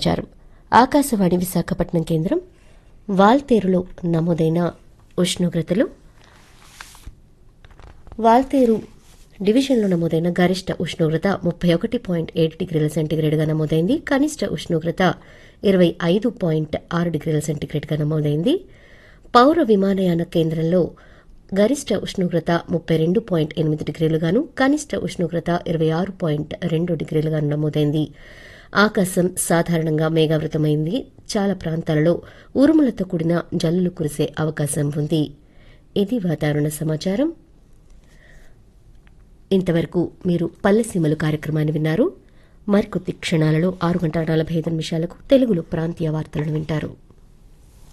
సమాచారం ఆకాశవాణి విశాఖపట్నం కేంద్రం వాల్తేరులో నమోదైన ఉష్ణోగ్రతలు వాల్తేరు డివిజన్లో నమోదైన గరిష్ట ఉష్ణోగ్రత ముప్పై ఒకటి పాయింట్ ఏడు డిగ్రీల సెంటీగ్రేడ్గా నమోదైంది కనిష్ట ఉష్ణోగ్రత ఇరవై ఐదు పాయింట్ ఆరు డిగ్రీల సెంటీగ్రేడ్గా నమోదైంది పౌర విమానయాన కేంద్రంలో గరిష్ట ఉష్ణోగ్రత ముప్పై రెండు పాయింట్ ఎనిమిది డిగ్రీలుగాను కనిష్ట ఉష్ణోగ్రత ఇరవై ఆరు పాయింట్ రెండు డిగ్రీలుగాను నమోదైంది ఆకాశం సాధారణంగా మేఘావృతమైంది చాలా ప్రాంతాలలో ఉరుములతో కూడిన జల్లులు కురిసే అవకాశం ఉంది ఇది వాతావరణ సమాచారం ఇంతవరకు మీరు పల్లెసీమలు కార్యక్రమాన్ని విన్నారు మరికొద్ది క్షణాలలో ఆరు గంటల నలభై ఐదు నిమిషాలకు తెలుగులో ప్రాంతీయ వార్తలను వింటారు